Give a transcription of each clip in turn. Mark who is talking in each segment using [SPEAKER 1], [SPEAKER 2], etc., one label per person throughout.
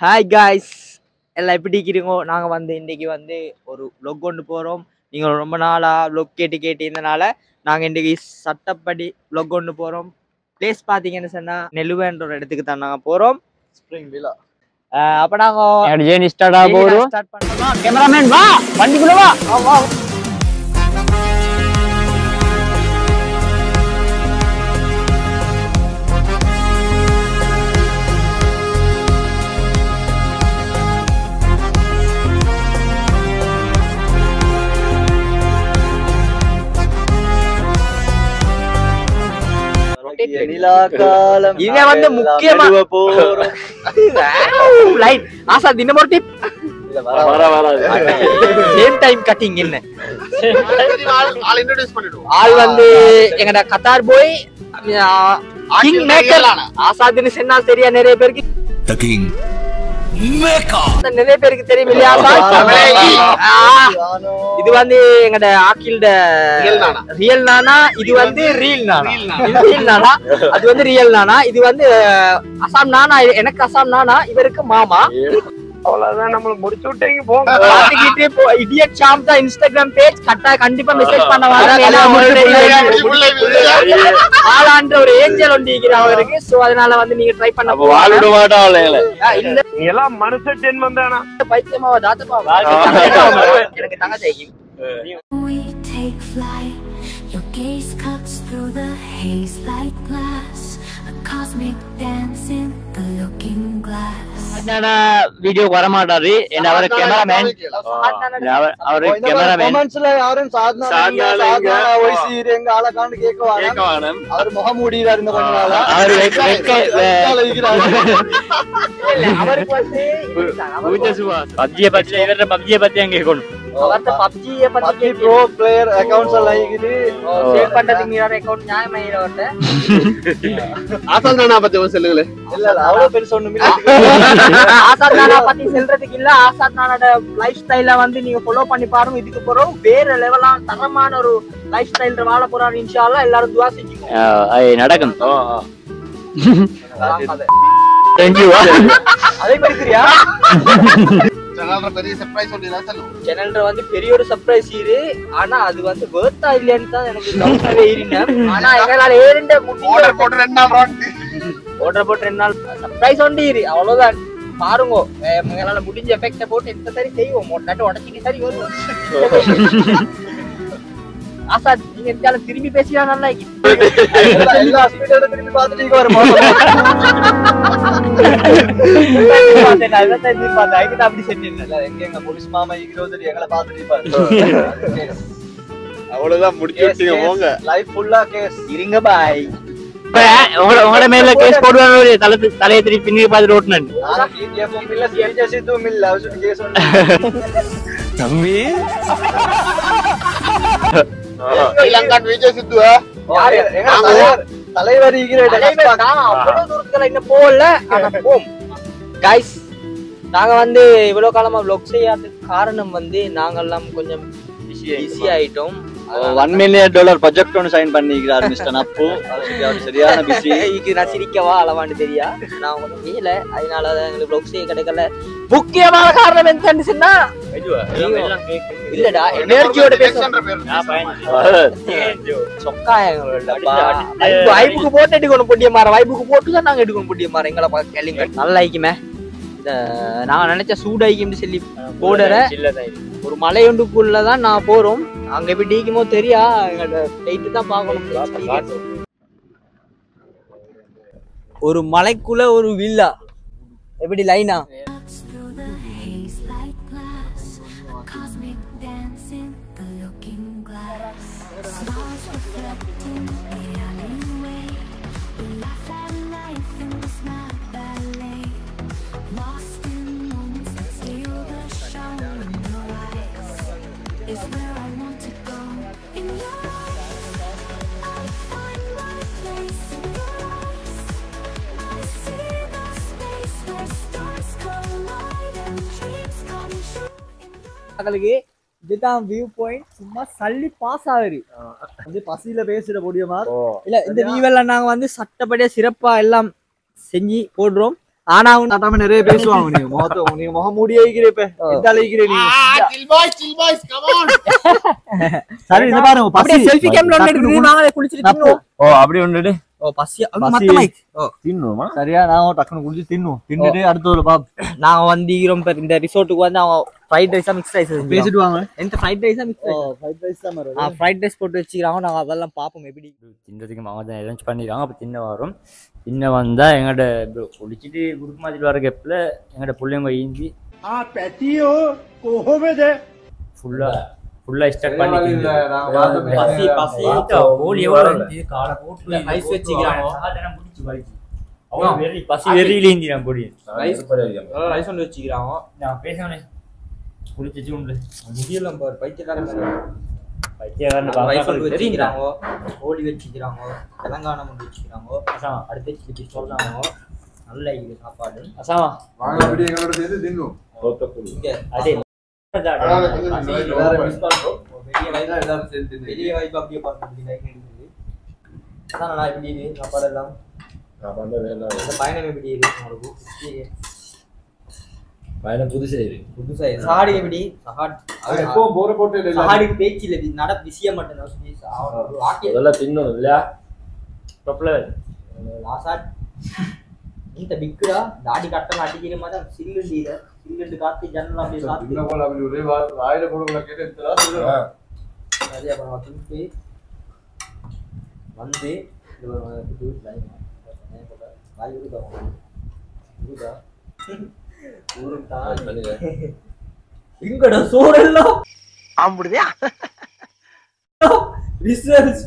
[SPEAKER 1] Hi guys எல்லாம் எப்படி இருக்கிறீங்க நாங்கள் வந்து இன்னைக்கு வந்து ஒரு vlog கொண்டு போகிறோம் நீங்கள் ரொம்ப நாளாக vlog கேட்டு கேட்டு இருந்தனால நாங்கள் இன்றைக்கி சட்டப்படி vlog கொண்டு போகிறோம் பிளேஸ் பார்த்தீங்கன்னு சொன்னால் நெல்லுவேன்ற ஒரு இடத்துக்கு தான் நாங்கள் போகிறோம்
[SPEAKER 2] ஸ்ப்ரிங் விழா
[SPEAKER 1] அப்போ நாங்கள்
[SPEAKER 3] ஜேர்னி ஸ்டார்ட் ஆக போறோம்
[SPEAKER 1] ஸ்டார்ட் பண்ணலாம்
[SPEAKER 3] கேமராமேன் வா வண்டிக்குள்ள வா
[SPEAKER 2] நிலா காலம்
[SPEAKER 1] இவன் வந்து
[SPEAKER 2] எல்லாம்
[SPEAKER 1] முக்கியமா-
[SPEAKER 2] நடுவ போறோம்.
[SPEAKER 1] லைட் ஆசா தினம் ஒரு டிப்
[SPEAKER 2] இல்ல, வர, வர.
[SPEAKER 1] சேம் டைம் கட்டிங் என்ன
[SPEAKER 4] ஆள் இன்ட்ரோடியூஸ் பண்ணிடுவோம்
[SPEAKER 1] ஆள் வந்து எங்கட கத்தார் போய் கிங் மேக்கர் ஆசாத்னு சொன்னா சரியா நிறைய பேருக்கு
[SPEAKER 5] The King. Mecca.
[SPEAKER 1] நிறைய பேருக்கு தெரியும் இல்லையா ஆசாத்?
[SPEAKER 2] தமிழே.
[SPEAKER 1] ஆ,
[SPEAKER 2] வானோ.
[SPEAKER 1] இது வந்து எங்கட ஆக்கில்ட
[SPEAKER 4] Real நானா.
[SPEAKER 1] ரியல் நானா இது வந்து ரீல் நானா இது ரியல் நானா அது வந்து ரியல் நானா இது வந்து அஹ், அசாம் நானா எனக்கு அசாம் நானா இவருக்கு மாமா
[SPEAKER 3] அவ்வளவுதான் நம்மள முடிச்சு விட்டீங்க போங்க
[SPEAKER 1] பாத்துக்கிட்டு இப்போ இடியட் ஷாம் தான் இன்ஸ்டாகிராம் பேஜ் கட்டா கண்டிப்பா மெசேஜ் பண்ண வாங்க ஏன்னா already ஆளான்ற ஒரு ஏஞ்சல் ஒன்று இருக்கிற அவருக்கு சோ அதனால வந்து நீங்க ட்ரை பண்ண
[SPEAKER 2] அப்ப வாழ விட மாட்டான் இல்லைங்களே
[SPEAKER 1] ஆ, இல்ல
[SPEAKER 3] நீ எல்லாம் மனுஷ ஜென்மம் தானா
[SPEAKER 1] பைத்தியமாவா தாத்தமாவா எனக்கு தங்கச்சி
[SPEAKER 6] We take flight. Your gaze cuts through the haze like glass. A cosmic dance in the looking glass.
[SPEAKER 3] Video வர மாட்டாரு என்ன அவர் கேமராமேன் அவரு
[SPEAKER 2] இந்த மாதிரி
[SPEAKER 3] கேமராமேன்
[SPEAKER 2] comments ல யாரும் சாதனா
[SPEAKER 4] சாதனா
[SPEAKER 2] நீங்க,
[SPEAKER 4] நீங்க.
[SPEAKER 2] சாதனா voice இது எங்க ஆளக்கான்னு கேட்கவாங்க. அவர் முகம் மூடிறாரு இந்த கொஞ்ச நாளா.
[SPEAKER 3] அவரு வெக்க- வெக்க-
[SPEAKER 2] வெக்கால இருக்கிறாரு.
[SPEAKER 1] அவருக்கு வந்து
[SPEAKER 3] பப்ஜியை பத்தி இவர பப்ஜியை பத்தி அங்க கேட்கணும்
[SPEAKER 1] அவர்ட்ட பப்ஜியை பத்தி
[SPEAKER 2] PUBG pro player accounts எல்லாம் இருக்குது.
[SPEAKER 1] சேவ் பண்றதுக்கு மீறான அக்கவுண்ட் நியாயமாயிர அவர்ட்ட
[SPEAKER 4] ஆசால் தானா பத்தி ஒரு சொல்லுங்களேன்
[SPEAKER 2] இல்ல, இல்ல, அவ்வளவு பெருசு ஒண்ணும் இல்ல.
[SPEAKER 1] ஆசாத் நானா பத்தி சொல்றதுக்கு இல்ல ஆசாத் நானோட லைஃப் ஸ்டைல வந்து நீங்க ஃபாலோ பண்ணி பாருங்க இதுக்கு போறோம் வேற லெவலா தரமான ஒரு லைஃப் ஸ்டைல் வாழ போறாரு இன்ஷால்லா எல்லாரும் துவா செஞ்சுக்கோங்க
[SPEAKER 3] நடக்கும்
[SPEAKER 1] அதை
[SPEAKER 3] தேங்க்யூ
[SPEAKER 1] அதே மாதிரி இருக்கிறியா
[SPEAKER 4] சேனல்ல பெரிய சர்ப்ரைஸ் சொல்லிடுறா சொல்லுவோம்
[SPEAKER 1] சேனல்ல வந்து பெரிய ஒரு சர்ப்ரைஸ் இரு ஆனா அது வந்து வேர்த்தா இல்லையான்னு தான் எனக்கு டவுட்டாவே ஏறினேன் ஆனா எங்களால ஏறிண்ட
[SPEAKER 4] ஆர்டர் போட்டு ரெண்டு நாள் ரவுண்ட்
[SPEAKER 1] ஓட்டர் போட்டு ரெண்டு நாள் சர்ப்ரைஸ் ஒண்டி இரு அவ்வளவுதான் பாருங்க அஹ் எங்களால முடிஞ்ச எஃபெக்ட போட்டு எந்த சரி செய்வோம் ஒன்னாட்டு உடச்சிக்கு சரி வரும் ஆசாத் நீங்க இருந்தாலும் திரும்பி பேசினா நல்லா இருக்கு.
[SPEAKER 2] எல்லா- எல்லா speed ஓட திரும்பி பார்த்துட்டு இங்க வருமா?
[SPEAKER 1] பார்த்தேன், நான் இதைத்தான் எதிர்பார்த்தேன். அதுக்கு தான் அப்படி சொன்னேன்.
[SPEAKER 2] இல்ல, எங்க எங்க police மாமா இருக்கிறது எங்களை பார்த்துட்டு இருப்பாரு.
[SPEAKER 4] அவ்வளவுதான் முடிச்சு விட்டீங்க போங்க
[SPEAKER 2] Life full ஆ case.
[SPEAKER 1] இருங்க பாய்
[SPEAKER 3] உங்களோட உங்களோட மேல கேஸ் போடுவாங்க தலை தலையை திருப்பி பின்னாடி பார்த்துட்டு ஓட்டுனேன்
[SPEAKER 2] நானும் TTF உம் இல்ல, CHS இதுவும் இல்ல. அவர் சொல்லி case ஒண்ணு.
[SPEAKER 5] தம்பி
[SPEAKER 4] ஸ்ரீலங்கான் விஜய் சித்துவா
[SPEAKER 2] யாரு? எங்க தலைவர் தலைவர் இருக்கிற
[SPEAKER 1] தலைவர்
[SPEAKER 2] இடம்.
[SPEAKER 1] நான் அவ்வளவு தூரத்துல இன்னும் போகல ஆனா போம் கைஸ் நாங்க வந்து இவ்வளவு காலமா vlog செய்யாததுக்கு காரணம் வந்து நாங்கெல்லாம் கொஞ்சம் பிஸி ஆயிட்டோம்
[SPEAKER 2] ஒன் மில்லியன் டாலர் ப்ராஜெக்ட் ஒன்று சைன் பண்ணிக்கிறார் மிஸ்டர் நப்பு அவர் சரி- அவர் சரியான பிஸி
[SPEAKER 1] இதுக்கு நான் சிரிக்கவா அளவான்னு தெரியா நான் கொஞ்சம் வேல அதனால தான் எங்களுக்கு vlog செய்ய கிடைக்கல முக்கியமான காரணம் என்னன்னு சொன்னா இல்லடா எனர்ஜியோட பேச சொக்கா எங்களோட வைப்புக்கு போட்டு எடுக்கணும் பொடிய மாற வைப்புக்கு போட்டு தான் நாங்க எடுக்கணும் பொடிய மாற எங்களை பார்க்க கேளுங்க நல்லா ஐக்குமே இந்த நான் நினைச்ச சூடு ஐக்கும்னு சொல்லி போடுற ஒரு மலையொண்டுக்குள்ள தான் நான் போறோம் அங்க எப்படி டீக்குமோ தெரியா எங்களோட லைட்டு தான் பார்க்கணும் ஒரு மலைக்குள்ள ஒரு வில்லா எப்படி லைனா
[SPEAKER 6] Cuts through the haze like glass. A cosmic dance in the looking glass. Stars reflecting the alleyway. We laugh at life in this mad ballet. Lost in moments that steal the show in your eyes. Is where I want to go. In your eyes, I find my place in your eyes. I see the space where stars collide and dreams come true. In your
[SPEAKER 1] மக்களுக்கு இதுதான் view point சும்மா சல்லி pass ஆகுது
[SPEAKER 2] வந்து பசியில பேசுற முடியுமா
[SPEAKER 1] இல்ல இந்த வியூ எல்லாம் நாங்க வந்து சட்டப்படியா சிறப்பா எல்லாம் செஞ்சு போடுறோம் ஆனா உன்
[SPEAKER 2] நாட்டாம நிறைய பேசுவாங்க நீங்க முகத்தை நீங்க முகம் மூடி வைக்கிறே இப்ப எந்த அழைக்கிறே நீங்க
[SPEAKER 4] chill boys, chill boys, come on.
[SPEAKER 2] சரி இந்த பாருங்க
[SPEAKER 1] அப்படியே
[SPEAKER 2] பசி
[SPEAKER 1] செல்ஃபி கேம்ல ஒன்னு
[SPEAKER 2] டக்குனு
[SPEAKER 1] எடுத்து வாங்க குளிச்சிட்டு தின்னுவோம்
[SPEAKER 3] ஓ அப்படி ஒன்று
[SPEAKER 1] ஓ பசி அது
[SPEAKER 2] பசி.
[SPEAKER 1] மத்த மைக் ஓ
[SPEAKER 3] தின்னுமா
[SPEAKER 2] சரியா நான் டக்குனு குடிச்சு தின்னும் தின்னுட்டு அடுத்த ஒரு பாப்
[SPEAKER 1] நாங்க வந்தீரோம் பாரு இந்த ரிசோர்ட்டுக்கு வந்து அவன் ஃப்ரைட் ரைஸா மிக்ஸ் ரைஸ்
[SPEAKER 2] பேசிட்டு வாங்க
[SPEAKER 1] எந்த ஃப்ரைட் ரைஸா மிக்ஸ் ரைஸ்
[SPEAKER 2] ஃப்ரைட் ரைஸ் தான்
[SPEAKER 1] ஆ ஃப்ரைட் ரைஸ் போட்டு வச்சுக்கிறாங்க நாங்க அதெல்லாம் பாப்போம் எப்படி
[SPEAKER 3] தின்றதுக்கு மாமா தான் அரேஞ்ச் பண்ணிடுறாங்க அப்போ தின்ன வரும் தின்ன வந்தா எங்கள்ட குளிச்சுட்டு குரூப் மாதிரி வர கேப்பில் எங்கள்ட பிள்ளைங்க ஈந்தி ஃபுல்லா ஃபுல்லா ஸ்டார்ட் பண்ணி தின்னு.
[SPEAKER 1] பசி பசி
[SPEAKER 3] கோழி எவ்வளோ இருந்துச்சு காலை போட்டு
[SPEAKER 1] ஐஸ் வச்சுக்கிறாங்க.
[SPEAKER 3] சாதனம் பிடிச்சி வலிச்சு அவ்வளோ வெறி பசி வெறியில ஏந்தி நான் பொடி
[SPEAKER 1] ரைஸ் ரைஸ் ஒன்று வச்சுக்கிறாங்க
[SPEAKER 3] நான் பேசுறேன் குளிச்சிச்சு உண்டு
[SPEAKER 1] முடியல பாரு பைத்தியக்காரன்
[SPEAKER 3] பைத்தியக்காரன்
[SPEAKER 1] ரைஸ் ஒன்று
[SPEAKER 3] பார்க்க தெரியுங்களா
[SPEAKER 1] வச்சுக்கிறாங்க கோழி வச்சுக்கிறாங்க தெலங்கானா ஒன்று வச்சுக்கிறாங்க
[SPEAKER 3] அசாமா
[SPEAKER 1] அடுத்து சில்லி சொல்றாங்க நல்ல இது சாப்பாடு
[SPEAKER 3] அசாமா
[SPEAKER 4] வாங்க, அப்படியே எங்களோட சேர்ந்து தின்னும்.
[SPEAKER 1] இங்க
[SPEAKER 3] அதே
[SPEAKER 4] பரவாயில்ல, கொஞ்சம்
[SPEAKER 1] பசி,
[SPEAKER 4] nice.
[SPEAKER 1] எல்லாரும் miss பண்றோம். பெரிய வாய்ப்பு பெரிய வாய்ப்பு அப்படியே பார்க்க முடியல இருக்குது அதான் நான் எப்படி இருக்கு சாப்பாடு எல்லாம் இந்த பயணம் எப்படி இருக்கு உங்களுக்கு
[SPEAKER 7] பயணம் புதுசா இருக்கு
[SPEAKER 1] புதுசா இருக்கு. சஹாடி எப்படி சஹாட்
[SPEAKER 4] அது எப்பவும் போற போட்டு இல்லை.
[SPEAKER 1] சஹாடிக்கு பேச்சு இல்ல இது நட பிஸியா மட்டும்தான் சொல்லி அவன் ஒரு வாக்கியம்
[SPEAKER 7] அதெல்லாம் தின்னும் இல்லையா
[SPEAKER 3] தொப்பல
[SPEAKER 1] லாசாட் இந்த பிக்குடா தாடி கட்டலாம் அடிக்கிற மாதிரி சில்லுண்டு இத சில்லுண்டு காத்து ஜன்னல் அப்படியே காத்து
[SPEAKER 4] தின்ன போல அப்படி ஒரே வா- வாயில போடுறவங்கள கேட்டு எடுத்துடா, சொல்லுடா.
[SPEAKER 1] நிறைய அப்புறம் திருப்பி வந்து இது ஒரு இது லைன் வாய் உருதா உருதா உருதா எங்கடா சோறெல்லாம் ஆம்பிடுதியா ரிசர்ச்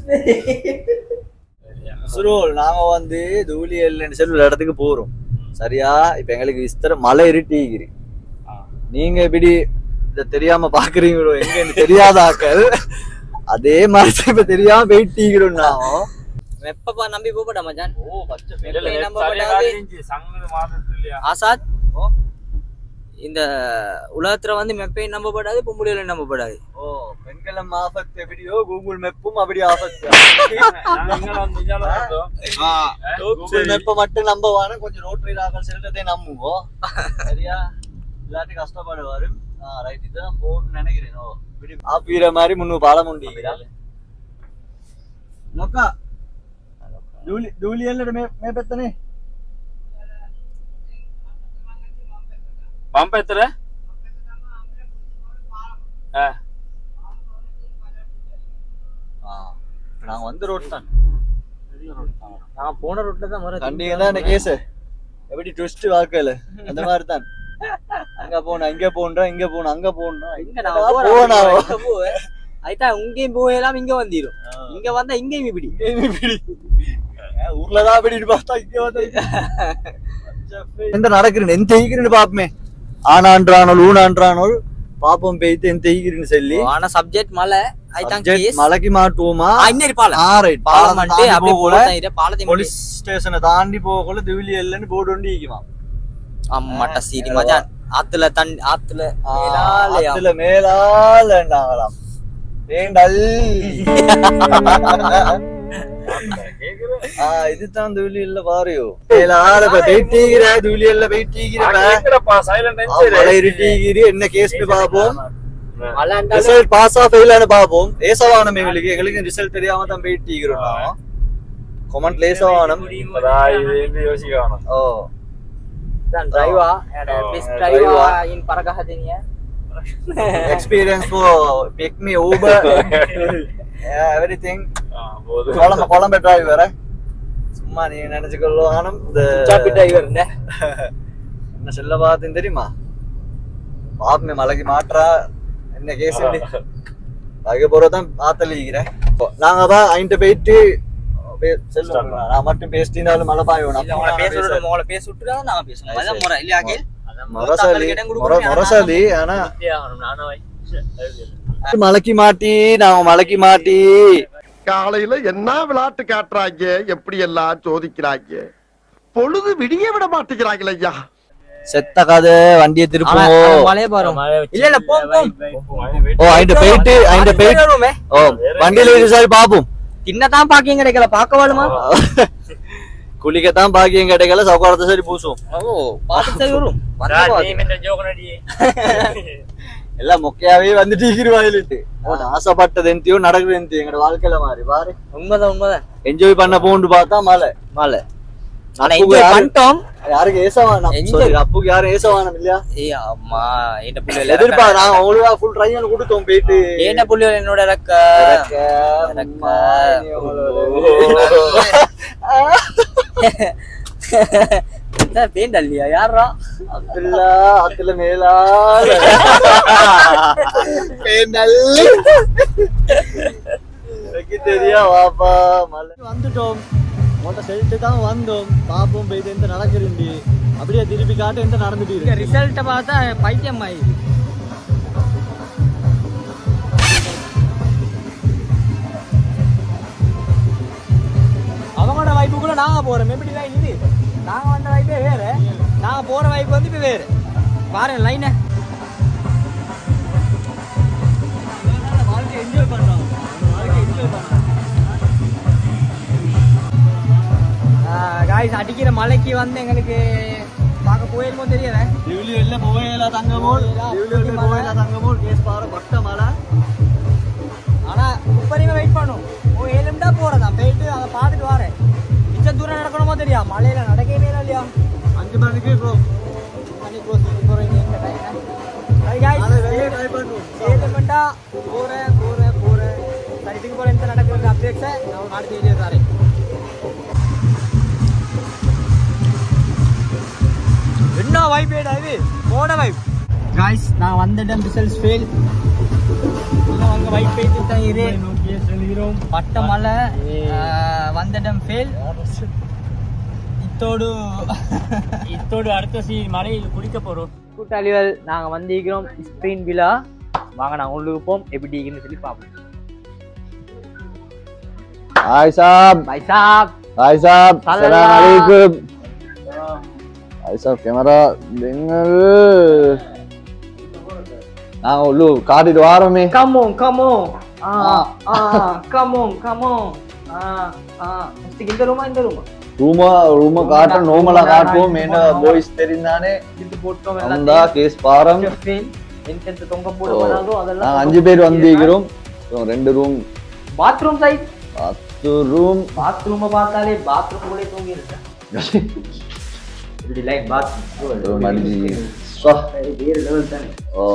[SPEAKER 2] சுரோல் நாங்க வந்து தூளி எல்லைன்னு சொல்லி ஒரு இடத்துக்கு போறோம் சரியா இப்ப எங்களுக்கு விஸ்தர மலை இருட்டிக்குது நீங்க எப்படி இத தெரியாம பாக்குறீங்களோ எங்க எனக்கு தெரியாத ஆக்கள் அதே மாதிரி தான் இப்ப தெரியாம போயிட்டீங்கிறோம் நாங்க
[SPEAKER 1] வெப்பப்பா நம்பி போப்படா மச்சான்
[SPEAKER 2] ஓ பச்சை
[SPEAKER 1] வெப்பை நம்ப படாது ஆசாத் இந்த உலகத்துல வந்து மெப்பையும் நம்பப்படாது பொம்பளையில நம்பப்படாது
[SPEAKER 2] ஓ பெண்களம் ஆபத்து எப்படியோ கூகுள் மெப்பும் அப்படி ஆபத்து கூகுள் மெப்ப மட்டும் நம்பவான கொஞ்சம் ரோட் ஆக்கள் செல்றதே நம்புவோம் சரியா இல்லாட்டி கஷ்டப்படுவாரு ரைட் இதுதான் போன்னு நினைக்கிறேன் ஓ இப்படி ஆப்பீர மாதிரி முன்னு பாலம் உண்டிக்கிறா நோக்கா தூளி தூளி எல்லட மே மே பெத்தனே
[SPEAKER 3] பம்ப எத்தர
[SPEAKER 2] நாங்க வந்து ரோட் தான்
[SPEAKER 1] நான் போன ரோட்ல தான் வர
[SPEAKER 2] கண்டிங்க தான் இந்த கேஸ் எப்படி ட்விஸ்ட் வாழ்க்கையில அந்த மாதிரி தான் அங்க போனா இங்க போன்றா இங்க போனா அங்க போனா
[SPEAKER 1] இங்க நான்
[SPEAKER 2] போனா
[SPEAKER 1] போவேன் அதுதான் இங்கேயும் போயெல்லாம் இங்க வந்துரும் இங்க வந்தா இங்கேயும் இப்படி
[SPEAKER 2] ஊர்லதான் அப்படி பார்த்தா இங்க வந்து எந்த நடக்குறேன் எந்த ஈக்கிறேன்னு பாப்பமே ஆனான்றானோல் ஊனான்றானோல் பாப்போம் பெய்த்து எந்த ஈக்கிறேன்னு சொல்லி
[SPEAKER 1] ஆனா சப்ஜெக்ட் மலை அதுதான்
[SPEAKER 2] Subject
[SPEAKER 1] கேஸ்
[SPEAKER 2] மலைக்கு மாட்டுவோமா
[SPEAKER 1] இன்னொரு பாலம்
[SPEAKER 2] ஆ ரைட்
[SPEAKER 1] பாலம் வந்து அப்படியே
[SPEAKER 2] போகல
[SPEAKER 1] போல இரு பாலத்தை
[SPEAKER 2] போலீஸ் ஸ்டேஷனை தாண்டி போகல திவிலி இல்லைன்னு போர்டு ஒண்டி ஈக்குமா
[SPEAKER 1] அம்மாட்ட சீரி மச்சான் ஆத்துல தண்ணி ஆத்துல மேலாலயா.
[SPEAKER 2] ஆத்துல மேலாலண்டாங்களாம் ஏண்டல் ஆ இதுதான் துளி இல்ல பாரு மேலால வெயிட்டீகிற துளி இல்ல வெயிட்டீகிற மலை இருட்டீகிரி என்ன கேஸ்னு பாப்போம்
[SPEAKER 1] மலைண்டா
[SPEAKER 2] ரிசல்ட் பாஸ் ஆ ஃபெயில் பாப்போம் ஏசவானம் எங்களுக்கு எங்களுக்கு ரிசல்ட் தெரியாம தான் வெயிட்டீகிறோம் நான் கமெண்ட்ல ஏசவானம் ஓ
[SPEAKER 1] தான் driver best driver in Paragahadeniya
[SPEAKER 2] experience for pick me Uber yeah, everything கொழம்பு கொழம்பு டிரைவர் சும்மா நீ நினைச்சுக்கொள்ளோ ஆனம் இந்த
[SPEAKER 1] சாப்பி டிரைவர் என்ன
[SPEAKER 2] என்ன சொல்ல பார்த்தேன் தெரியுமா பாப்பமே மலைக்கு மாற்றா என்ன கேஸ் அதுக்கு போறதான் ஆத்தலிக்கிறேன் நாங்க தான் அயின்ட்டு போயிட்டு பே- செல்லுவோம் நான் மட்டும் பேசினாலும் மழை பாயும்
[SPEAKER 1] இல்ல உங்களை பேச விட்டு உங்களை பேச விட்டு தான் நாங்க பேசணும் அதான் முறை இல்லையா அகில்
[SPEAKER 2] முரசாலி
[SPEAKER 1] இடம்
[SPEAKER 2] முர-
[SPEAKER 1] கொடுக்கணும்.
[SPEAKER 2] முரசாலி ஆனா
[SPEAKER 3] நானும்
[SPEAKER 2] மலைக்கு மாட்டி நாங்க மலைக்கு மாட்டி
[SPEAKER 4] காலையில என்ன விளையாட்டு காட்டுறாங்க எப்படி எல்லாம் சோதிக்கிறாங்க பொழுது விடிய விட மாட்டேங்கிறாங்களே ஐயா
[SPEAKER 2] செத்த கதை வண்டியை திருப்புவோம்
[SPEAKER 1] மலைய பாரும் இல்ல இல்ல போம் போம்
[SPEAKER 2] ஓ அயிட்ட போயிட்டு அயிட்ட போயிட்டு
[SPEAKER 1] வருமே
[SPEAKER 2] ஓ வண்டியில இது சாரி பாப்போம்
[SPEAKER 1] தின்னதான் பாக்கியம் கிடைக்கல பார்க்க வாழுமா
[SPEAKER 2] குளிக்கத்தான் பாக்கியம் கிடைக்கல சவுக்காரத்தை சரி பூசுவோம்
[SPEAKER 1] ஓ பாத்து சரி வரும்
[SPEAKER 2] எல்லாம் மொக்கையாவே வந்துட்டு இருக்கிறவாயிலிட்டு ஆசைப்பட்டது எந்தியோ நடக்குது எந்தியோ எங்களோட வாழ்க்கையில மாறி பாரு
[SPEAKER 1] உண்மைதான் உண்மைதான்
[SPEAKER 2] என்ஜாய் பண்ண போண்டு பார்த்தா மழை
[SPEAKER 1] மழை ஆனா
[SPEAKER 2] அப்புக்கு
[SPEAKER 1] என்ஜாய்
[SPEAKER 2] யாரு-
[SPEAKER 1] பண்ணிட்டோம்
[SPEAKER 2] யாருக்கு ஏசவானம்
[SPEAKER 1] Enjoy.
[SPEAKER 2] sorry, அப்புக்கு யாரும் ஏசவானம் இல்லையா
[SPEAKER 1] ஏய் அம்மா என்ன புள்ள
[SPEAKER 2] எதிர்ப்பா நான் ஒழுங்கா ஃபுல் ட்ரையல் கொடுத்தோம் போயிட்டு
[SPEAKER 1] என்ன புள்ள என்னோட இறக்க
[SPEAKER 2] இறக்க,
[SPEAKER 1] இறக்க.
[SPEAKER 2] அம்மா, நீ எவ்வளவு-
[SPEAKER 1] பேண்ட் இல்லையா யாரா
[SPEAKER 2] அப்துல்லா அத்துல மேலால எனக்கு தெரியா வாப்பா மலை வந்துட்டோம் மொட்டை செலுத்து தான் வந்தோம் பாப்போம் போய் எந்த நடக்குதுண்டி அப்படியே திருப்பி காட்டு எந்த நடந்துட்டு இருக்கு
[SPEAKER 1] ரிசல்ட்டை பார்த்தா பைத்தியம் ஆயிடுது அவங்களோட வாய்ப்புக்குள்ள நாங்க போறோம் எப்படிதான் இது நாங்க வந்த வாய்ப்பே வேற நாங்க போற வாய்ப்பு வந்து இப்ப வேற பாருங்க லைனை
[SPEAKER 2] வாழ்க்கை என்ஜாய் பண்றோம் வாழ்க்கை என்ஜாய் பண்றோம்
[SPEAKER 1] காய்ஸ் அடிக்கிற மலைக்கு வந்து எங்களுக்கு பார்க்க போயிருமோ தெரியல
[SPEAKER 2] டிவிலியர்ல போவேல தங்கமோல் டிவிலியர்ல போவேல தங்கமோல் கேஸ் பாரு பட்ட மலை
[SPEAKER 1] ஆனா இப்பறையுமே வெயிட் பண்ணும் ஓ ஏழு நிமிடா போறதான் போயிட்டு அதை பார்த்துட்டு வரேன் மிச்ச தூரம் நடக்கணுமோ தெரியா மலையில நடக்கவே இல்லை இல்லையா
[SPEAKER 2] அஞ்சு மணிக்கு ப்ரோ
[SPEAKER 1] மணி க்ளோஸ் போறீங்க இந்த டைம் சரி guys,
[SPEAKER 2] அதை வெளியே ட்ரை பண்ணுவோம்
[SPEAKER 1] ஏழு நிமிடா போறேன் போறேன் போறேன் சரி இதுக்கு போற எந்த நடக்கிற அப்டேட்ஸை நான் அடுத்த வீடியோ தரேன் என்ன வைப் இது போன வைப் காய்ஸ் நான் வந்த இடம் ரிசல்ட்ஸ் ஃபெயில் அங்க வைப் பேசி தான் இரு பட்ட மலை ஆஹ், வந்த இடம் ஃபெயில் இத்தோடு
[SPEAKER 3] இத்தோடு அடுத்த சீ மலையில் குடிக்க போறோம்
[SPEAKER 1] கூட்டாளிகள் நாங்க வந்திருக்கிறோம் ஸ்கிரீன் விழா வாங்க நாங்க உள்ளுக்கு போம் எப்படி இருக்குன்னு சொல்லி பார்ப்போம்
[SPEAKER 2] हाय साहब
[SPEAKER 1] பை சாப்
[SPEAKER 2] हाय साहब
[SPEAKER 1] सलाम
[SPEAKER 2] सलाम अलैकुम हाय साहब कैमरा നിങ്ങൾ ആ ഉള്ളു കാട്ടിട്ട് വാറമേ
[SPEAKER 1] Come on, come on. Ah, ah, come on, come on. Ah, ah. Mesti இந்த ரூமா இந்த ரூமா
[SPEAKER 2] ரூம ரூம காட்ட நோமலா காட்டுவோம் என்ன பாய்ஸ் தெரிந்தானே
[SPEAKER 1] இது போட்டோம்
[SPEAKER 2] அந்த கேஸ் பாரம்
[SPEAKER 1] என்கிட்ட தொங்க போட வராதோ அதெல்லாம்
[SPEAKER 2] நாங்க அஞ்சு பேர் வந்திருக்கிறோம் So, ரெண்டு ரூம்
[SPEAKER 1] பாத்ரூம் சைட்
[SPEAKER 2] பத்து ரூம்
[SPEAKER 1] பாத்ரூம் பார்த்தாலே பாத்ரூம் கூட தூங்கி இருக்கேன் இப்படி லைக் பாத்ரூம் வேற லெவல் தானே
[SPEAKER 2] ஓ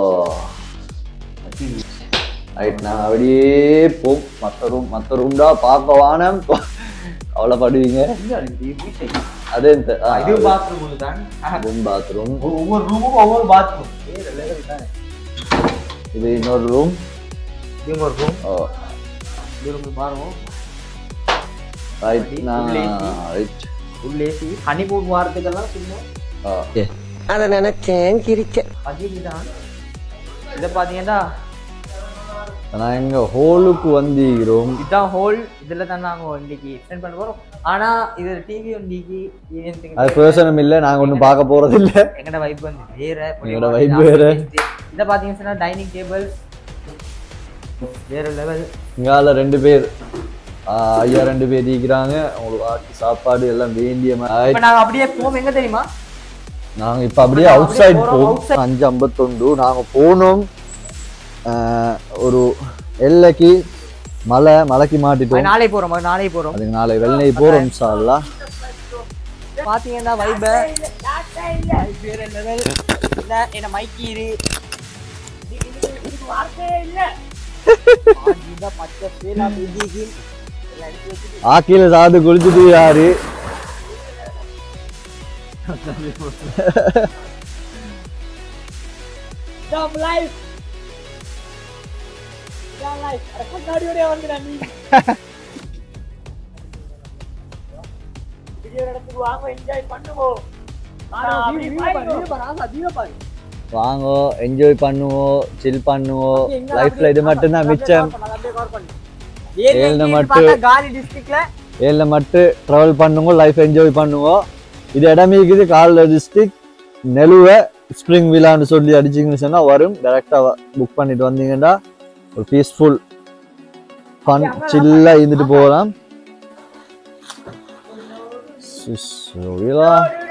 [SPEAKER 2] ரைட் நான் அப்படியே போம் மற்ற ரூம் மற்ற ரூம்டா பார்க்க வானம் கவலைப்படுவீங்க அதே இந்த
[SPEAKER 1] இது பாத்ரூம் தான்
[SPEAKER 2] ரூம் பாத்ரூம்
[SPEAKER 1] ஒவ்வொரு ரூமும் ஒவ்வொரு பாத்ரூம் வேற லெவல் தானே
[SPEAKER 2] இது இன்னொரு ரூம்
[SPEAKER 1] இது ஒரு ரூம்
[SPEAKER 2] ஓ
[SPEAKER 1] இது ரூம் பாருங்க
[SPEAKER 2] ரைட் நான்
[SPEAKER 1] உள்ளே AC.
[SPEAKER 2] ரைட்
[SPEAKER 1] உள்ள ஏசி ஹனிமூன் வாரத்துக்கெல்லாம் சும்மா
[SPEAKER 2] ஓ
[SPEAKER 7] அதை நினைச்சேன் சிரிச்சேன்
[SPEAKER 1] பதிவுதான் இதை பார்த்தீங்கன்னா
[SPEAKER 2] நான் எங்க ஹோலுக்கு வந்திருக்கிறோம்
[SPEAKER 1] இதுதான் ஹோல் இதில் தான் நாங்கள் இன்னைக்கு எக்ஸ்டெண்ட் பண்ண போகிறோம் ஆனால் இது டிவி இன்னைக்கு
[SPEAKER 2] அது பிரயோசனம் இல்லை நாங்க ஒண்ணும் பார்க்க போறது இல்ல
[SPEAKER 1] எங்கட வைப் வந்து வேற
[SPEAKER 2] எங்கட vibe வேற.
[SPEAKER 1] இதை பார்த்தீங்கன்னா டைனிங் டேபிள் வேற லெவல்
[SPEAKER 2] இங்கால ரெண்டு பேர் ஆ, ஐயா ரெண்டு பேர் இருக்கிறாங்க அவங்களுக்கு ஆட்டி சாப்பாடு எல்லாம் வேண்டிய மாதிரி
[SPEAKER 1] இப்போ நாங்கள் அப்படியே போவோம் எங்க தெரியுமா
[SPEAKER 2] நாங்க இப்ப அப்படியே
[SPEAKER 1] நாங்க
[SPEAKER 2] அவுட் சைடு
[SPEAKER 1] அப்படியே போறோம்,
[SPEAKER 2] போவோம் அஞ்சு ஐம்பத்தொண்டு நாங்க போனோம் ஆஹ், ஒரு எல்லைக்கு மலை மலைக்கு மாட்டிட்டோம்
[SPEAKER 1] நாளை போகிறோம் நாளை போகிறோம்
[SPEAKER 2] அதுக்கு நாளை வெள்ளை போறோம் இன்ஷால்லா
[SPEAKER 1] பார்த்தீங்கன்னா வைப வேற லெவல் இல்லை என்ன மைக்கீரு பச்சை சேலா பிஜிக்கு
[SPEAKER 2] ஆக்கில சாது குளிச்சுட்டு யாரு
[SPEAKER 1] Stop life. Stop life. அட கண்ணாடியோடய வந்துடா நீ. வீடியோ எடுத்துட்டு வாங்க என்ஜாய் பண்ணுவோம் ஆனா அப்படி பாருங்க.
[SPEAKER 2] வாங்கோ என்ஜாய் பண்ணுவோம் சில் பண்ணுவோம் லைஃப்ல இது மட்டும்தான் மிச்சம்
[SPEAKER 1] ஏழு
[SPEAKER 2] ஏழு
[SPEAKER 1] மட்டும்
[SPEAKER 2] மட்டும்.
[SPEAKER 1] காலி டிஸ்ட்ரிக்ட்ல
[SPEAKER 2] ஏழில் மட்டும் ட்ராவல் பண்ணுங்க லைஃப் என்ஜாய் பண்ணுவோம் இது இடமே இருக்குது காலில் டிஸ்ட்ரிக் நெலுவை ஸ்ப்ரிங் விழான்னு சொல்லி அடிச்சிங்கன்னு சொன்னா வரும் டேரெக்டாக புக் பண்ணிட்டு வந்தீங்கன்னா ஒரு பீஸ்ஃபுல் ஃபன் சில்லாக இருந்துட்டு போகலாம் 是属于了。